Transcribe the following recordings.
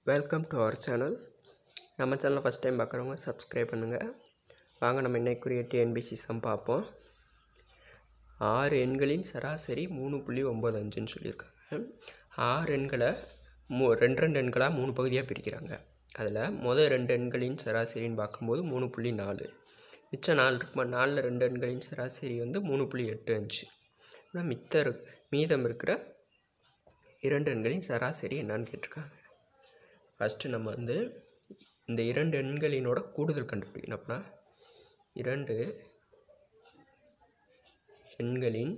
welcome to our channel நம்ம சேனலை first time பார்க்குறவங்க சப்ஸ்கிரைப் பண்ணுங்கள் வாங்க நம்ம இன்னைக்குரிய டிஎன்பிசி சம் பார்ப்போம் ஆறு எண்களின் சராசரி மூணு புள்ளி ஒம்பது அஞ்சுன்னு சொல்லியிருக்காங்க ஆறு எண்களை மூ ரெண்டு ரெண்டு எண்களாக மூணு பகுதியாக பிரிக்கிறாங்க அதில் முதல் ரெண்டு எண்களின் சராசரின்னு பார்க்கும்போது மூணு புள்ளி நாலு மிச்சம் நாலு இருக்குமா நாலில் ரெண்டு எண்களின் சராசரி வந்து மூணு புள்ளி எட்டு அஞ்சு ஆனால் மித்த இரு- மீதம் இருக்கிற இரண்டு எண்களின் சராசரி என்னன்னு கேட்டிருக்காங்க ஃபஸ்ட்டு நம்ம வந்து இந்த இரண்டு எண்களினோட கூடுதல் கண்டுபிடிக்கணும் அப்படின்னா இரண்டு எண்களின்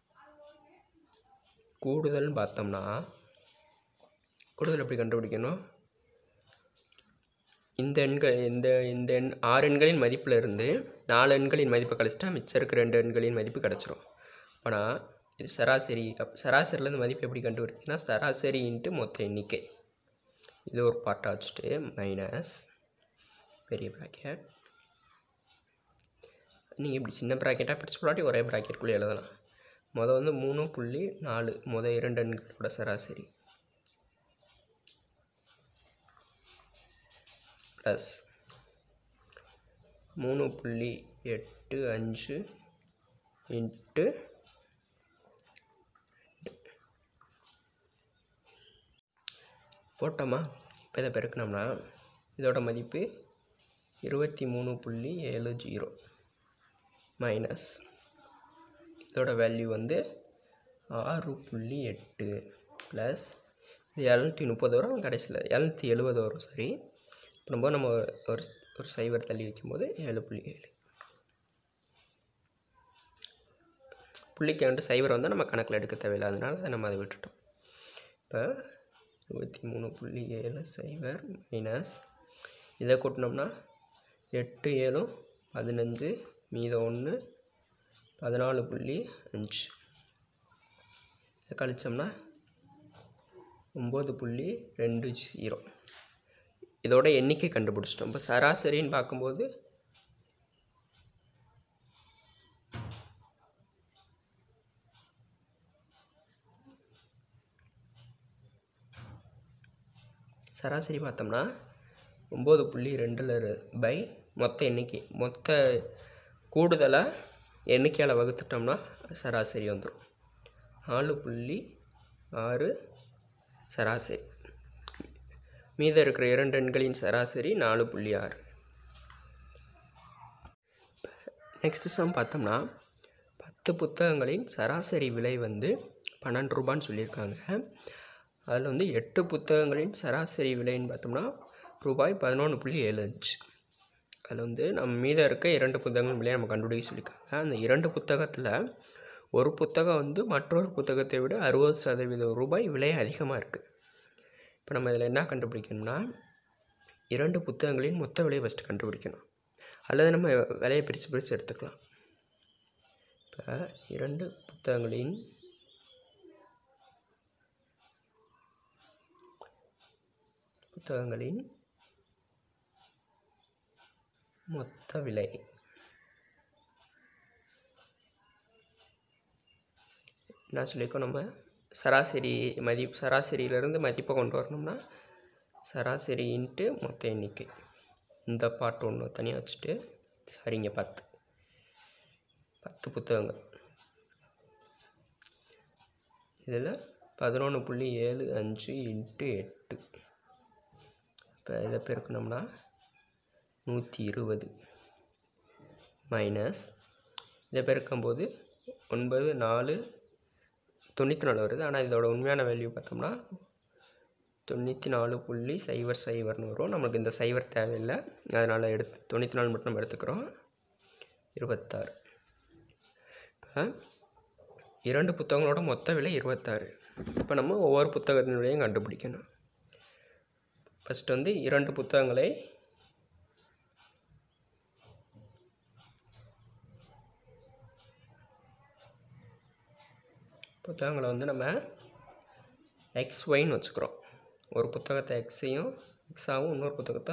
கூடுதல்னு பார்த்தோம்னா கூடுதல் எப்படி கண்டுபிடிக்கணும் இந்த எண்கள் இந்த இந்த எண் ஆறு எண்களின் மதிப்பில் இருந்து நாலு எண்களின் மதிப்பை கழிச்சிட்டா மிச்சம் இருக்கிற ரெண்டு எண்களின் மதிப்பு கிடச்சிரும் ஆனால் இது சராசரி அப் சராசரிலேருந்து மதிப்பு எப்படி கண்டுபிடிக்குன்னா சராசரி இன்ட்டு மொத்த எண்ணிக்கை இது ஒரு பார்ட்டாக வச்சுட்டு மைனஸ் பெரிய ப்ராக்கெட் நீங்கள் இப்படி சின்ன ப்ராக்கெட்டாக பிடிச்சி போடாட்டி ஒரே ப்ராக்கெட்டுக்குள்ளே எழுதலாம் மொதல் வந்து மூணு புள்ளி நாலு மொதல் இரண்டு எண்களோட சராசரி ப்ளஸ் மூணு புள்ளி எட்டு அஞ்சு இன்ட்டு போட்டோமா இப்போ இதை பெருக்கினோம்னா இதோட மதிப்பு இருபத்தி மூணு புள்ளி ஏழு ஜீரோ மைனஸ் இதோட வேல்யூ வந்து ஆறு புள்ளி எட்டு ப்ளஸ் இது எழுநூற்றி முப்பது வரும் கடைசியில் எழுநூற்றி எழுபது வரும் சரி இப்போ நம்ம நம்ம ஒரு ஒரு சைவர் தள்ளி வைக்கும்போது ஏழு புள்ளி ஏழு புள்ளிக்கு வந்துட்டு சைவர் வந்து நம்ம கணக்கில் எடுக்க தேவையில்லை அதனால அதை நம்ம அதை விட்டுட்டோம் இப்போ இருபத்தி மூணு புள்ளி ஏழு சைவர் மைனஸ் இதை கூட்டினோம்னா எட்டு ஏழும் பதினஞ்சு மீதம் ஒன்று பதினாலு புள்ளி அஞ்சு இதை கழிச்சோம்னா ஒம்பது புள்ளி ரெண்டு ஜீரோ இதோட எண்ணிக்கை கண்டுபிடிச்சிட்டோம் இப்போ சராசரின்னு பார்க்கும்போது சராசரி பார்த்தோம்னா ஒம்பது புள்ளி ரெண்டில் பை மொத்த எண்ணிக்கை மொத்த கூடுதலாக எண்ணிக்கையால் வகுத்துட்டோம்னா சராசரி வந்துடும் நாலு புள்ளி ஆறு சராசரி மீதம் இருக்கிற இரண்டு எண்களின் சராசரி நாலு புள்ளி ஆறு நெக்ஸ்ட் சம் பார்த்தோம்னா பத்து புத்தகங்களின் சராசரி விலை வந்து பன்னெண்டு ரூபான்னு சொல்லியிருக்காங்க அதில் வந்து எட்டு புத்தகங்களின் சராசரி விலைன்னு பார்த்தோம்னா ரூபாய் பதினொன்று புள்ளி ஏழு அஞ்சு அதில் வந்து நம்ம மீதம் இருக்க இரண்டு புத்தகங்கள் விலையை நம்ம கண்டுபிடிக்க சொல்லியிருக்காங்க அந்த இரண்டு புத்தகத்தில் ஒரு புத்தகம் வந்து மற்றொரு புத்தகத்தை விட அறுபது சதவீதம் ரூபாய் விலை அதிகமாக இருக்குது இப்போ நம்ம இதில் என்ன கண்டுபிடிக்கணும்னா இரண்டு புத்தகங்களின் மொத்த விலையை ஃபஸ்ட்டு கண்டுபிடிக்கணும் அல்லது நம்ம விலையை பிரித்து பிரித்து எடுத்துக்கலாம் இப்போ இரண்டு புத்தகங்களின் புத்தகங்களின் மொத்த விலை என்ன சொல்லியிருக்கோம் நம்ம சராசரி மதிப்பு சராசரியிலேருந்து மதிப்பை கொண்டு வரணும்னா சராசரி இன்ட்டு மொத்த எண்ணிக்கை இந்த பாட்டு ஒன்று தனியாக வச்சுட்டு சரிங்க பத்து பத்து புத்தகங்கள் இதில் பதினொன்று புள்ளி ஏழு அஞ்சு இன்ட்டு எட்டு இப்போ இதை பெருக்கணும்னா நூற்றி இருபது மைனஸ் இதை பெருக்கும்போது ஒன்பது நாலு தொண்ணூற்றி நாலு வருது ஆனால் இதோட உண்மையான வேல்யூ பார்த்தோம்னா தொண்ணூற்றி நாலு புள்ளி சைவர் சைவர்னு வரும் நமக்கு இந்த சைவர் தேவையில்லை அதனால் எடுத்து தொண்ணூற்றி நாலு மட்டும் நம்ம எடுத்துக்கிறோம் இருபத்தாறு இப்போ இரண்டு புத்தகங்களோட மொத்த விலை இருபத்தாறு இப்போ நம்ம ஒவ்வொரு புத்தகத்தினுடையும் கண்டுபிடிக்கணும் ஃபஸ்ட்டு வந்து இரண்டு புத்தகங்களை புத்தகங்களை வந்து நம்ம எக்ஸ் ஒய்ன்னு வச்சுக்கிறோம் ஒரு புத்தகத்தை எக்ஸையும் எக்ஸாகவும் இன்னொரு புத்தகத்தை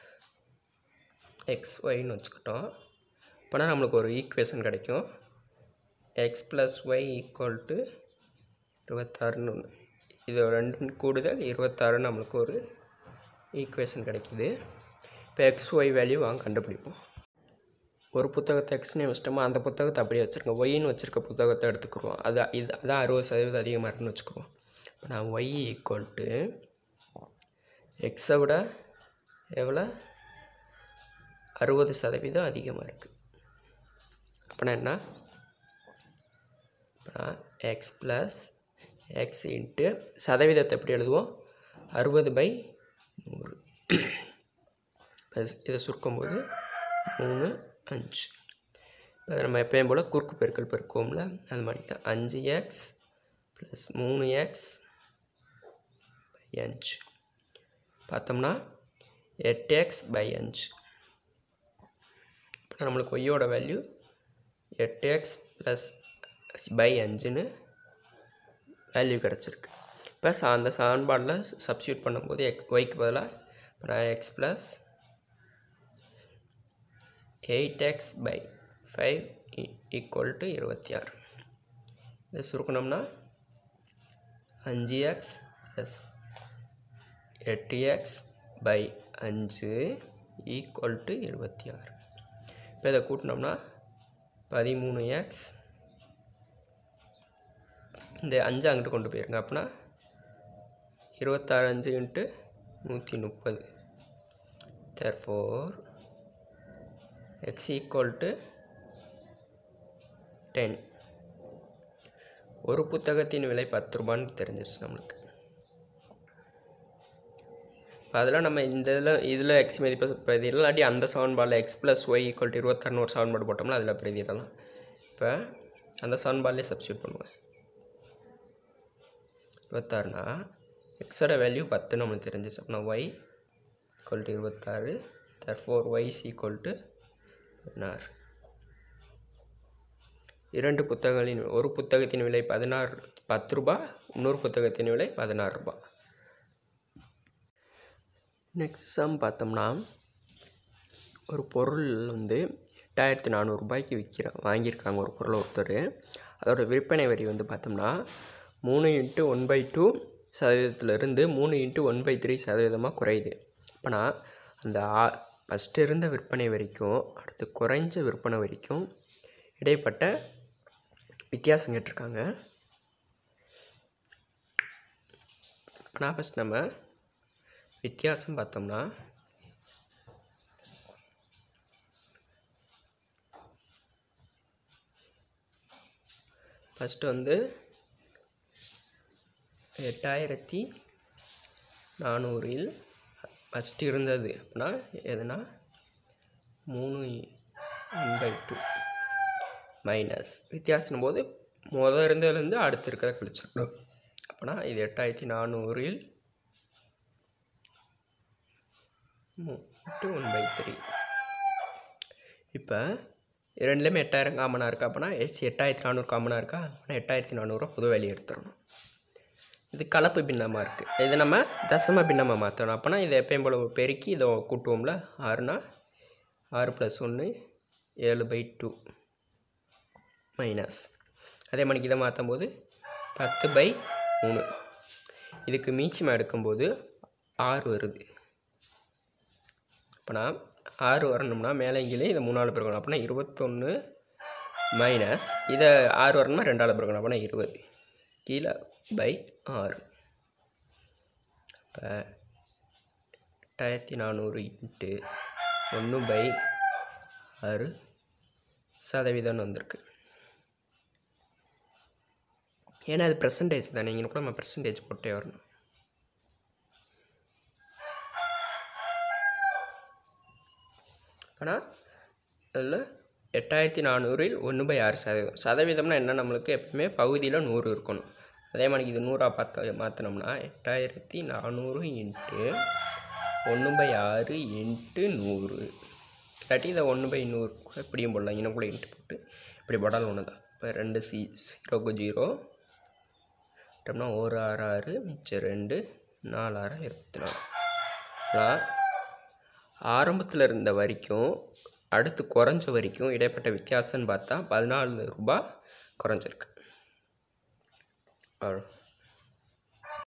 எக்ஸ் ஒய்ன்னு வச்சுக்கிட்டோம் அப்போனா நம்மளுக்கு ஒரு ஈக்குவேஷன் கிடைக்கும் x plus y equal to இருபத்தாறுன்னு ஒன்று இது ரெண்டு கூடுதல் இருபத்தாறு நம்மளுக்கு ஒரு ஈக்குவேஷன் கிடைக்குது இப்போ எக்ஸ் ஒய் வேல்யூ வாங்க கண்டுபிடிப்போம் ஒரு புத்தகத்தை எக்ஸ்னே வச்சிட்டோமா அந்த புத்தகத்தை அப்படியே வச்சுருங்க ஒய்ன்னு வச்சுருக்க புத்தகத்தை எடுத்துக்குருவோம் அது இது அதான் அறுபது சதவீதம் அதிகமாக இருக்குன்னு வச்சுக்குவோம் இப்போ நான் ஒய் ஈக்குவல் டு எக்ஸை விட எவ்வளோ அறுபது சதவீதம் அதிகமாக இருக்குது அப்படின்னா என்ன அப்படின்னா எக்ஸ் ப்ளஸ் எக்ஸ் இன்ட்டு சதவீதத்தை எப்படி எழுதுவோம் அறுபது பை நூறு இதை சுருக்கும்போது மூணு அஞ்சு இப்போ அதை நம்ம எப்பயும் போல் குறுக்கு பெருக்கல் பெருக்குவோம்ல அது மாதிரி தான் அஞ்சு எக்ஸ் ப்ளஸ் மூணு எக்ஸ் பை அஞ்சு பார்த்தோம்னா எட்டு எக்ஸ் பை அஞ்சு இப்போ நம்மளுக்கு ஒய்யோட வேல்யூ எட்டு எக்ஸ் ப்ளஸ் பை அஞ்சுன்னு வேல்யூ கிடச்சிருக்கு இப்போ சா அந்த சமன்பாடில் சப்ஸ்டியூட் பண்ணும்போது எக்ஸ் ஒய்க்கு பதிலாக இப்போ நான் x plus eight x by five equal to இருபத்தி ஆறு இதை சுருக்கணும்னா அஞ்சு எக்ஸ் ப்ளஸ் எட்டு எக்ஸ் பை அஞ்சு ஈக்குவல் டு இருபத்தி ஆறு இப்போ இதை கூட்டினோம்னா பதிமூணு எக்ஸ் இந்த அஞ்சு அங்கிட்டு கொண்டு போயிருங்க அப்படின்னா இருபத்தாறு அஞ்சு இன்ட்டு நூற்றி முப்பது therefore x equal to ten ஒரு புத்தகத்தின் விலை பத்து ரூபான்னு தெரிஞ்சிருச்சு நம்மளுக்கு இப்போ அதில் நம்ம இந்த இதில் இதில் எக்ஸ் மதிப்பு பிரதிடலாம் இல்லாட்டி அந்த சமன்பாடில் x plus y equal to இருபத்தாறுனு ஒரு சமன்பாடு போட்டோம்னா அதில் பிரதிடலாம் இப்போ அந்த சமன்பாடிலே சப்ஸ்டியூட் பண்ணுவேன் இருபத்தாறுனா எக்ஸோட வேல்யூ பத்து நம்மளுக்கு தெரிஞ்சிச்சு அப்படின்னா ஒய் ஈக்குவல் டு இருபத்தாறு therefore y is equal to பதினாறு இரண்டு புத்தகங்களின் ஒரு புத்தகத்தின் விலை பதினாறு பத்து ரூபா இன்னொரு புத்தகத்தின் விலை பதினாறு ரூபா நெக்ஸ்ட் சம் பார்த்தோம்னா ஒரு பொருள் வந்து எட்டாயிரத்தி நானூறுரூபாய்க்கு விற்கிற வாங்கியிருக்காங்க ஒரு பொருளை ஒருத்தர் அதோட விற்பனை வரி வந்து பார்த்தோம்னா மூணு இன்ட்டு ஒன் பை டூ சதவீதத்திலிருந்து மூணு இன்ட்டு ஒன் பை த்ரீ சதவீதமாக குறையுது அப்போனா அந்த ஆ ஃபஸ்ட்டு இருந்த விற்பனை வரைக்கும் அடுத்து குறைஞ்ச விற்பனை வரைக்கும் இடைப்பட்ட வித்தியாசம் கேட்டிருக்காங்க ஆனால் ஃபஸ்ட் நம்ம வித்தியாசம் பார்த்தோம்னா ஃபஸ்ட்டு வந்து எட்டாயிரத்தி நானூறில் ஃபஸ்ட்டு இருந்தது அப்படின்னா எதுனா மூணு ஒன் பை டூ மைனஸ் வித்தியாசம் போது மொதல் இருந்ததுலேருந்து அடுத்து இருக்கிறத கழிச்சிடணும் அப்போனா இது எட்டாயிரத்தி நானூறில் டூ ஒன் பை த்ரீ இப்போ ரெண்டுலேயுமே எட்டாயிரம் காமனாக இருக்கா அப்படின்னா எட்ஸ் எட்டாயிரத்தி நானூறு காமனாக இருக்கா அப்படின்னா எட்டாயிரத்தி நானூறுரூவா புது வேலையை எடுத்துடணும் இது கலப்பு பின்னமாக இருக்குது இது நம்ம தசம பின்னமாக மாற்றணும் அப்போனா இதை எப்பயும் போல் பெருக்கி இதை கூட்டுவோம்ல ஆறுனா ஆறு ப்ளஸ் ஒன்று ஏழு பை டூ மைனஸ் அதே மாதிரி இதை மாற்றும் போது பத்து பை மூணு இதுக்கு மீச்சமாக எடுக்கும்போது ஆறு வருது அப்போனா ஆறு வரணும்னா மேலே கீழே இதை மூணாவது பிறக்கணும் அப்படின்னா இருபத்தொன்று மைனஸ் இதை ஆறு வரணும்னா ரெண்டாவது பிறக்கணும் அப்படின்னா இருபது கீழே பை ஆறு இப்போ எட்டாயிரத்தி நானூறு இன்ட்டு ஒன்று பை ஆறு சதவீதம்னு வந்திருக்கு ஏன்னா அது பெர்சன்டேஜ் தானே இங்கே கூட நம்ம பெர்சன்டேஜ் போட்டே வரணும் ஆனால் அதில் எட்டாயிரத்தி நானூறில் ஒன்று பை ஆறு சதவீதம் சதவீதம்னா என்ன நம்மளுக்கு எப்பவுமே பகுதியில் நூறு இருக்கணும் அதே மாதிரி இது நூறாக பார்த்து மாற்றினோம்னா எட்டாயிரத்தி நானூறு இன்ட்டு ஒன்று பை ஆறு இன்ட்டு நூறு இல்லாட்டி இதை ஒன்று பை நூறு கூட இப்படியும் போடலாம் இன்னும் கூட இன்ட்டு போட்டு இப்படி போட்டாலும் ஒன்று தான் இப்போ ரெண்டு சி ஜீரோக்கு ஜீரோ விட்டோம்னா ஒரு ஆறு ஆறு மிச்சம் ரெண்டு நாலு ஆறு இருபத்தி நாலு நான் ஆரம்பத்தில் இருந்த வரைக்கும் அடுத்து குறைஞ்ச வரைக்கும் இடைப்பட்ட வித்தியாசம்னு பார்த்தா பதினாலு ரூபாய் குறைஞ்சிருக்கு அவ்வளோ